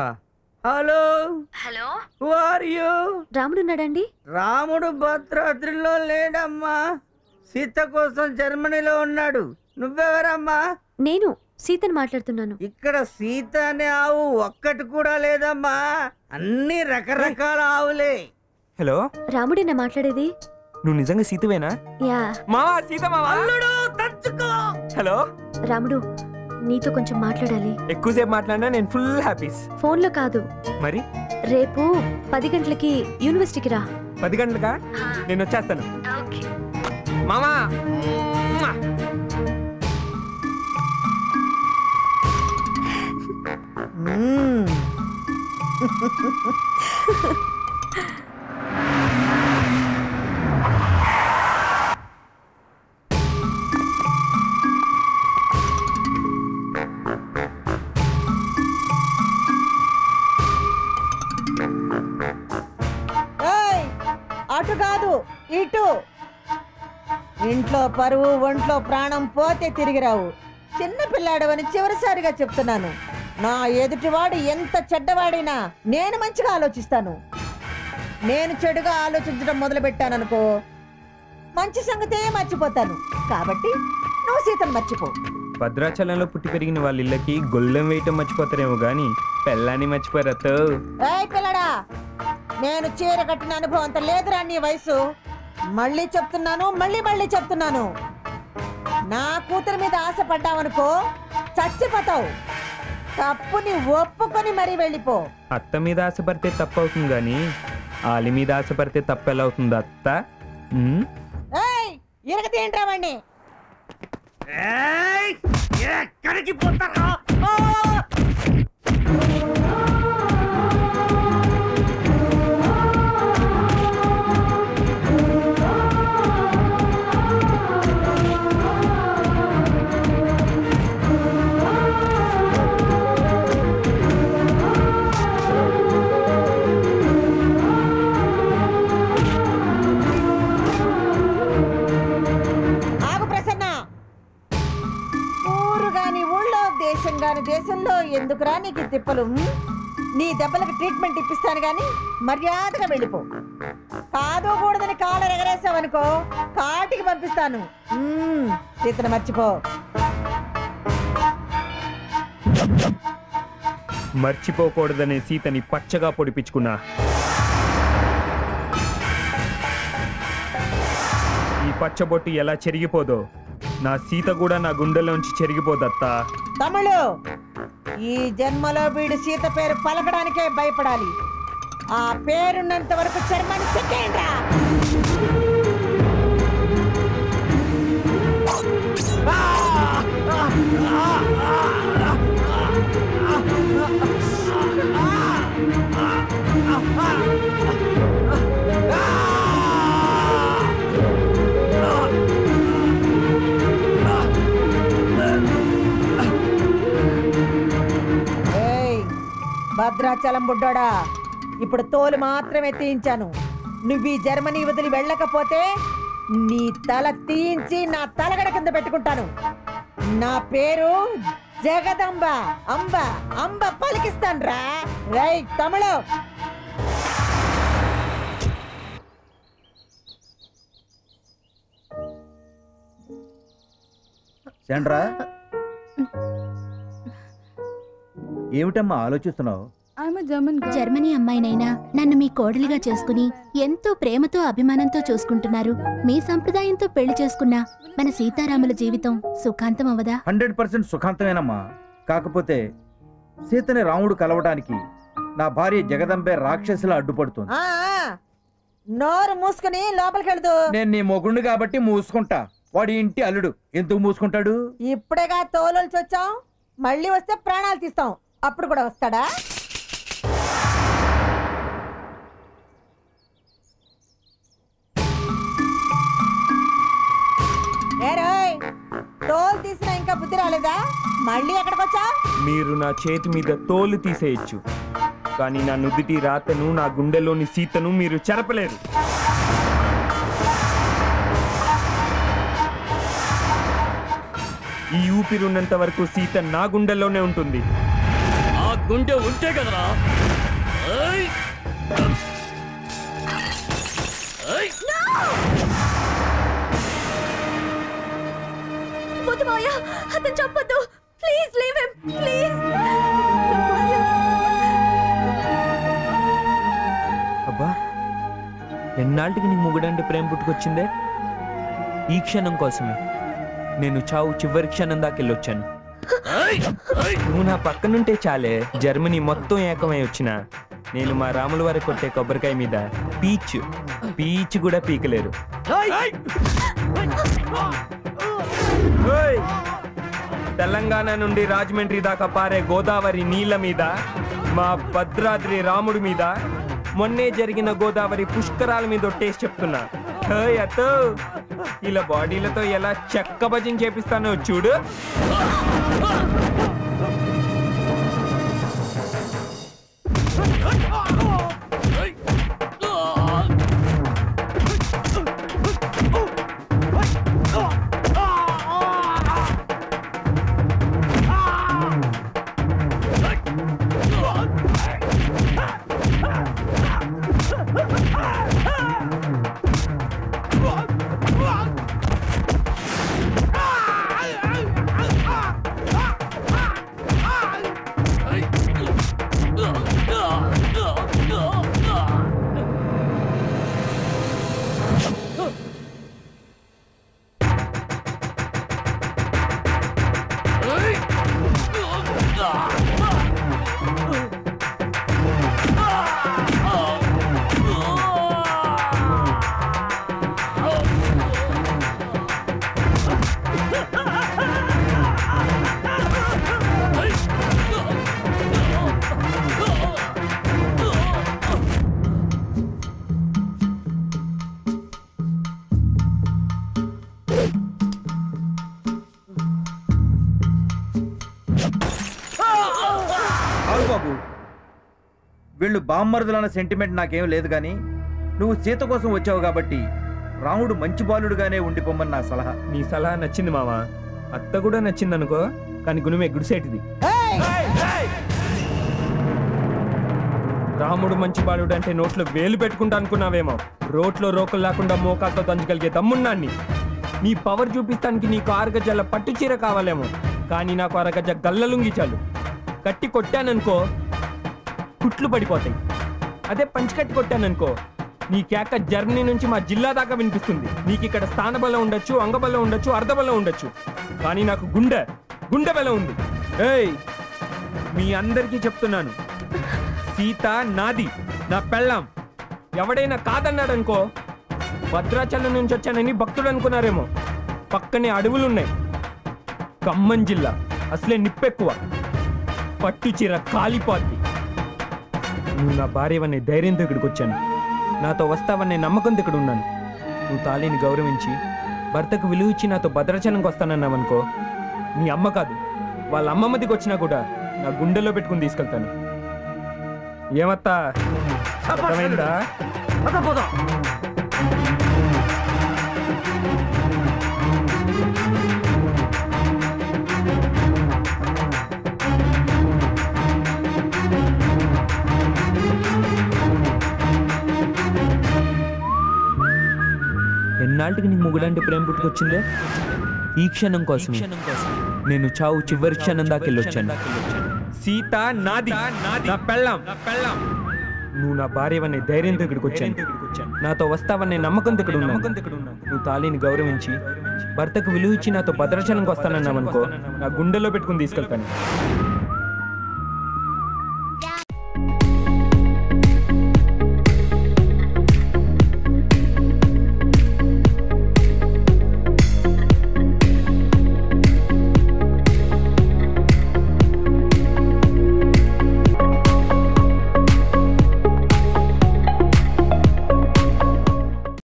Hello hello who are you రాముడున్నాడండి రాముడు భద్రాద్రిలో లేడమ్మా సీత కోసం జర్మనీలో ఉన్నాడు నువ్వెవరమ్మా నేను సీతను మాట్లాడుతున్నాను ఇక్కడ సీత అనే ఆవు ఒక్కటి కూడా లేదమ్మా అన్ని రకరకాల ఆవులే హలో రాముడేనా మాట్లాడేది నువ్వు నిజంగా సీతవేనా యా మావా సీత మావా అల్లుడు తచ్చుకో హలో రాముడు నీతో కొంచెం మాట్లాడాలి ఎక్కువసేపు మాట్లాడినా నేను ఫుల్ హ్యాపీస్ ఫోన్లో కాదు మరి రేపు పది గంటలకి యూనివర్సిటీకి రా పది గంటలకా నేను వచ్చేస్తాను మామా మ్వా! మ్మ్. ఏయ్, అటు కాదు ఇటు ఇంట్లో పరువు ఒంట్లో ప్రాణం పోతే తిరిగి రావు చిన్న పిల్లాడవని చివరిసారిగా చెప్తున్నాను నా ఎదుటివాడు ఎంత చెడ్డవాడైనా నేను మంచిగా ఆలోచిస్తాను నేను చెడుగా ఆలోచించడం మొదలు పెట్టాననుకో మంచి సంగతే మర్చిపోతాను కాబట్టి నువ్వు సీతను మర్చిపో భద్రాచలంలో పుట్టి పెరిగిన వాళ్ళ ఇళ్ళకి గొల్లెం వేయటం మర్చిపోతారేమో గాని పెళ్ళాన్ని మర్చిపోరతో ఏయ్ పిల్లడా నేను చీర కట్టిన అనుభవం అంత లేదురా నీ వయసు మళ్ళీ చెప్తున్నాను మళ్ళీ మళ్ళీ చెప్తున్నాను నా కూతురు మీద ఆశ పడ్డావనుకో చచ్చిపోతావు తప్పుని ఒప్పుకొని మరీ వెళ్ళిపో అత్త మీద ఆశపడితే తప్పు అవుతుంది గాని ఆలి మీద ఆశపడితే తప్పు ఎలా అవుతుంది అత్త ఉమ్? ఏయ్ ఇరగ తింటా వాణ్ణి ఎక్కడికి పోతారా ఆగు ప్రసన్న ఊరు గాని ఊళ్ళో దేశం గాని దేశంలో ఎందుకురా నీకు ఈ తిప్పలు ఉం? నీ దెబ్బలకు ట్రీట్మెంట్ ఇప్పిస్తాను గాని మర్యాదగా వెళ్ళిపో కాదు కూడదని కాలర్ ఎగరేసావనుకో కాటికి పంపిస్తాను ఉం, సీతను మర్చిపో మర్చిపోకూడదనే సీతని పచ్చగా పొడిపించుకున్నా ఈ పచ్చబొట్టు ఎలా చెరిగిపోదో నా సీత కూడా నా గుండెలోంచి చెరిగిపోదత్తా తమ్ముళ్ళు ఈ జన్మలో వీడు సీత పేరు పలకడానికే భయపడాలి ఆ పేరున్నంత వరకు చర్మాన్ని చెక్కేయండిరా ఏయ్ భద్రాచలం బుడ్డోడా ఇప్పుడు తోలు మాత్రమే తీయించాను నువ్వు ఈ జర్మనీ వదిలి వెళ్ళకపోతే నీ తల తీయించి నా తలగడ కింద పెట్టుకుంటాను నా పేరు జగదంబ అంబ అంబ పలికిస్తాను రా రై తమిళ సెండ్రా ఏమిటమ్మా ఆలోచిస్తున్నావు జర్మనీ అమ్మాయినైనా నన్ను మీ కోడలిగా చేసుకుని ఎంతో ప్రేమతో అభిమానంతో చూసుకుంటున్నారు మీ సంప్రదాయంతో పెళ్లి చేసుకున్న మన సీతారాముల జీవితం సుఖాంతం అవదా హండ్రెడ్ పర్సెంట్ సుఖాంతమేనమ్మా కాకపోతే సీతని రాముడు కలవడానికి నా భార్య జగదంబే రాక్షసులా అడ్డుపడుతుంది ఆ, ఆ. నోరు మూసుకుని లోపలికి వెళ్దు నేను నీ మొగుండు కాబట్టి మూసుకుంటా వాడి ఇంటి అల్లుడు ఎందుకు మూసుకుంటాడు ఇప్పుడేగా తోలుల్చి వచ్చాం మళ్ళీ వస్తే ప్రాణాలు తీస్తాం అప్పుడు కూడా వస్తాడా ఏరోయ్ తోలు తీసినా ఇంకా బుద్ధి రాలేదా మళ్ళీ ఎక్కడికి వచ్చా మీరు నా చేతి మీద తోలు తీసేయచ్చు కానీ నా నుదిటి రాతను నా గుండెలోని సీతను మీరు చెరపలేరు ఈ ఊపిరున్నంత వరకు సీత నా గుండెల్లోనే ఉంటుంది ఆ గుండె ఉంటే కదరా ఏయ్! ఏయ్! వద్దు మావయ్య అతను చంపొద్దు ప్లీజ్ లీవ్ హిమ్ ప్లీజ్ అబ్బా ఎన్నాళ్ళకి నీకు ముగుడంటే ప్రేమ పుట్టుకొచ్చిందే ఈ క్షణం కోసమే నేను చావు చివరి క్షణం దాకా వెళ్ళొచ్చాను ఏయ్! ఏయ్! నువ్వు నా పక్కనుంటే చాలే జర్మనీ మొత్తం ఏకమై వచ్చిన నేను మా రాముల వారి కొట్టే కొబ్బరికాయ మీద పీచ్ పీచ్ కూడా పీకలేరు ఓయ్! తెలంగాణ నుండి రాజమండ్రి దాకా పారే గోదావరి నీళ్ళ మీద మా భద్రాద్రి రాముడి మీద మొన్నే జరిగిన గోదావరి పుష్కరాల మీద ఒట్టేసి చెప్తున్నా హేయ్ అతో ఇలా బాడీలతో ఎలా చెక్క భజన చేపిస్తానో చూడు ఏయ్! ఆ! ఆగు బాబు వీళ్ళు బామ్మరుదులన్న సెంటిమెంట్ నాకేం లేదు కానీ నువ్వు సీత కోసం వచ్చావు కాబట్టి రాముడు మంచి బాలుడుగానే ఉండిపోమని నా సలహా నీ సలహా నచ్చింది మామ అత్త కూడా నచ్చింది అనుకో కానీ గుణమే గుడిసేటిది ఏయ్! రాముడు మంచి బాలుడు అంటే నోట్లో వేలు పెట్టుకుంటా అనుకున్నావేమో రోట్లో రోకలు లేకుండా మోకాలతో దంచగలిగే దమ్మున్నాన్ని నీ పవర్ చూపిస్తానికి నీకు ఆరగజల పట్టు చీర కావాలేమో కానీ నాకు అరగజ గల్లలుంగి చాలు కట్టి కొట్టాననుకో కుట్లు పడిపోతాయి అదే పంచి కట్టి కొట్టాననుకో నీ కేక జర్మనీ నుంచి మా జిల్లా దాకా వినిపిస్తుంది నీకు ఇక్కడ స్థానబలం ఉండొచ్చు అంగబలం ఉండొచ్చు అర్ధబలం ఉండొచ్చు కానీ నాకు గుండె గుండె బలం ఉంది ఏయ్ మీ అందరికీ చెప్తున్నాను సీత నాది నా పెళ్ళాం ఎవడైనా కాదన్నాడనుకో భద్రాచలం నుంచి వచ్చానని భక్తుడు అనుకున్నారేమో పక్కనే అడవులున్నాయి ఖమ్మం జిల్లా అసలే నిప్పెక్కువ పట్టు చీర కాలిపోద్ది నువ్వు నా భార్యవనే ధైర్యంతో ఇక్కడికి వచ్చాను నాతో వస్తావనే నమ్మకంతో ఇక్కడ ఉన్నాను నువ్వు తాళిని గౌరవించి భర్తకు విలువ ఇచ్చి నాతో భద్రాచలంకి వస్తానన్నావనుకో నీ అమ్మ కాదు వాళ్ళ అమ్మమ్మదికి వచ్చినా కూడా నా గుండెలో పెట్టుకుని తీసుకెళ్తాను ఏమత్తా అర్థమైందా ఎన్నాళ్ళకి నీకు ముగుడంటే ప్రేమ పుట్టుకొచ్చిందే ఈ క్షణం కోసం నేను చావు చివరి క్షణం దాకా వెళ్ళొచ్చాను సీత నాది నా పెళ్ళాం నువ్వు నా భార్యవనే ధైర్యంతో ఇక్కడికి వచ్చాను నాతో వస్తావనే నమ్మకంతో ఇక్కడ ఉన్నాను నువ్వు తాళిని గౌరవించి భర్తకు విలువ ఇచ్చి నాతో భద్రాచలంకి వస్తానన్నావనుకో నా గుండెలో పెట్టుకుని తీసుకెళ్తాను